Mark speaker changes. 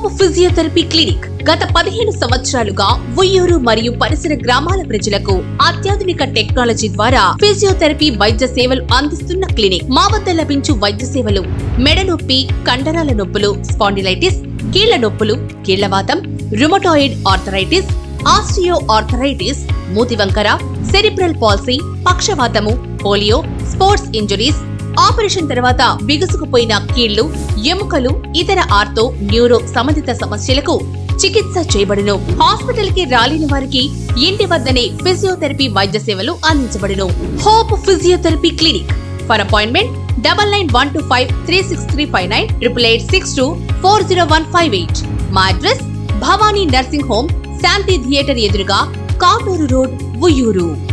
Speaker 1: hope physiotherapy clinic గత పదిహేను సంవత్సరాలుగా ఉయ్యూరు మరియు పరిసర గ్రామాల ప్రజలకు అత్యాధునిక టెక్నాలజీ ద్వారా ఫిజియోథెరపీ వైద్య సేవలు అందిస్తున్న క్లినిక్ మా వద్ద లభించు వైద్య సేవలు మెడ నొప్పి కండరాల నొప్పులు స్పాండిలైటిస్ కీళ్ల నొప్పులు కీళ్లవాతం రుమటాయిడ్ ఆర్థరైటిస్ ఆస్టియో ఆర్థరైటిస్ మూతివంకర సెరిబ్రల్ పాల్సీ పక్షవాతము పోలియో స్పోర్ట్స్ ఇంజురీస్ ఆపరేషన్ తర్వాత బిగుసుకుపోయిన కీళ్లు ఎముకలు ఇతర ఆర్తో న్యూరో సంబంధిత సమస్యలకు చికిత్స చేయబడును హాస్పిటల్ కి రాలేని వారికి ఇంటి వద్దనే ఫిజియోథెరపీ వైద్య సేవలు అందించబడును Hope physiotherapy clinic for appointment double nine one two five three six three five nine triple eight six two four zero one five eight మా address Bhavani nursing home Shanti theatre ఎదురుగా కాటూరు రోడ్ ఉయ్యూరు